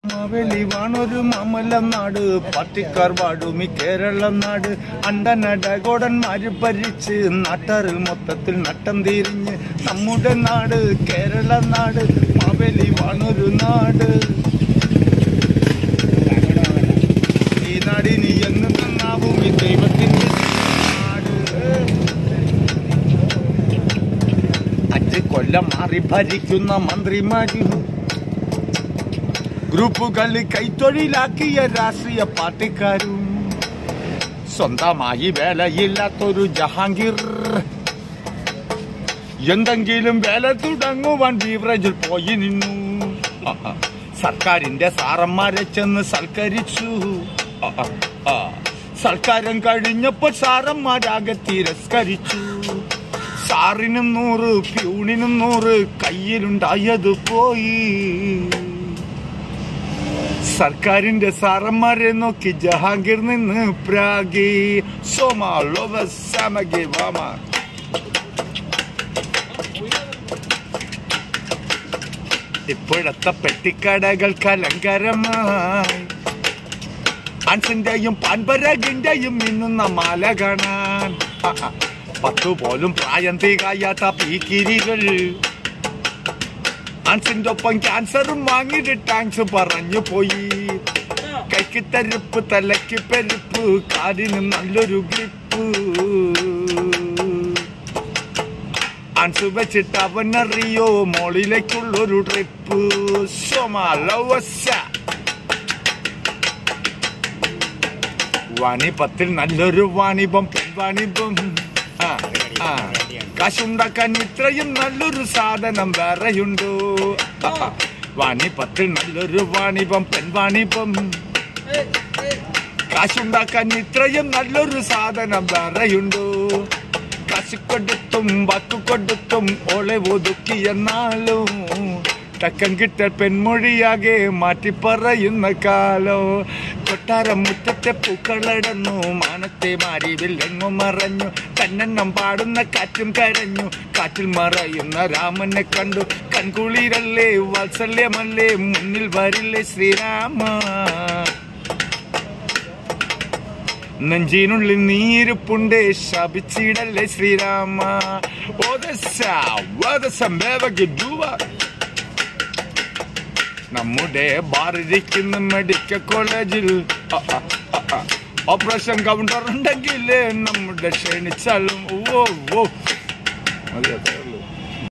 മാവേലി വാണൊരു മാമല്ലം നാട് പാർട്ടിക്കാർ വാടുമി കേരളം നാട് അണ്ടനടകോടന്മാര് ഭരിച്ച് നാട്ടാറിൽ മൊത്തത്തിൽ നട്ടം തിരിഞ്ഞ് നമ്മുടെ നാട് കേരള നാട് മാവേലി വാണൊരു നാട് ഈ നാടിനി എന്ന് നന്നാവും ഈ ദൈവത്തിന്റെ നാട് അഞ്ച് കൊല്ലം മാറി ഭരിക്കുന്ന മന്ത്രിമാരും ഗ്രൂപ്പുകളിൽ കൈത്തൊഴിലാക്കിയ രാഷ്ട്രീയ പാർട്ടിക്കാരും സ്വന്തമായി വേലയില്ലാത്തൊരു ജഹാംഗീർ എന്തെങ്കിലും വേല തുടങ്ങുവാൻ ബീവറേജിൽ പോയി നിന്നു ആഹാ. സർക്കാരിന്റെ സാറന്മാരെ ചെന്ന് സൽക്കരിച്ചു ആഹാ. ആ. സൽക്കാരം കഴിഞ്ഞപ്പോൾ സാറന്മാരാകെ തിരസ്കരിച്ചു സാറിനും നൂറ് പ്യൂണിനും നൂറ് കയ്യിലുണ്ടായത് പോയി സർക്കാരിന്റെ സാറന്മാരെ നോക്കി ജഹാംഗീർ നിന്ന് പ്രാഗി സോമ ലോവ സമഗി വാമ ഇപ്പോഴത്തെ പെട്ടിക്കടകൾക്ക് അലങ്കാരമായി ആൻസിന്റെയും പാൻപരകിന്റെയും മിന്നുന്ന മാല കാണാൻ ആഹാ. പത്തു പോലും പ്രായം തികയാത്ത പീക്കിരികൾ ആൻസിന്റെ ഒപ്പം ക്യാൻസറും വാങ്ങിയിട്ട് ടാങ്ക്സ് പറഞ്ഞു പോയി കൈക്ക് തരുപ്പ് തലയ്ക്ക് പെരുപ്പ് കാലിന് നല്ലൊരു ഗ്രിപ്പ് ആൻസ് വെച്ചിട്ട് അവനറിയോ മോളിലേക്കുള്ളൊരു ട്രിപ്പ് സോമാലവസ വാണിപത്തിൽ നല്ലൊരു വാണിപം പെൺവാണിപം ആ ആ കാശുണ്ടാക്കാൻ ഇത്രയും നല്ലൊരു സാധനം വേറെയുണ്ടോ ആ, ആ. വാണിപത്തിൽ നല്ലൊരു വാണിപം പെൺവാണിപം കാശുണ്ടാക്കാൻ ഇത്രയും നല്ലൊരു സാധനം വേറെയുണ്ടോ കാശ് കൊടുത്തും വാക്കു കൊടുത്തും ഓളെ ഒതുക്കിയ നാളും തക്കം കിട്ടൽ പെൺമൊഴിയാകെ മാറ്റി പറയുന്ന കാലോ കൊട്ടാരം മുറ്റത്തെ പൂക്കളടന്നു മാനത്തെ മാറി വില്ലെങ്ങും മറഞ്ഞു തന്നെണ്ണം പാടുന്ന കാറ്റും കരഞ്ഞു കാറ്റിൽ മറയുന്ന രാമനെ കണ്ടു കൺകുളിരല്ലേ വാത്സല്യമല്ലേ മുന്നിൽ വരില്ലേ ശ്രീരാമ നെഞ്ചിനുള്ളിൽ നീരുപ്പുണ്ടേ ശപിച്ചിടല്ലേ ശ്രീരാമ ഓദസ വദസം വേവഗിഡുവ നമ്മുടെ ബാറിരിക്കുന്ന മെഡിക്കൽ കോളേജിൽ അ, അ, അ, അ. ഓപ്പറേഷൻ കൗണ്ടർ ഉണ്ടെങ്കിൽ നമ്മുടെ ക്ഷണിച്ചാലും ഓ ഓ മതി, അത്രേ ഉള്ളൂ.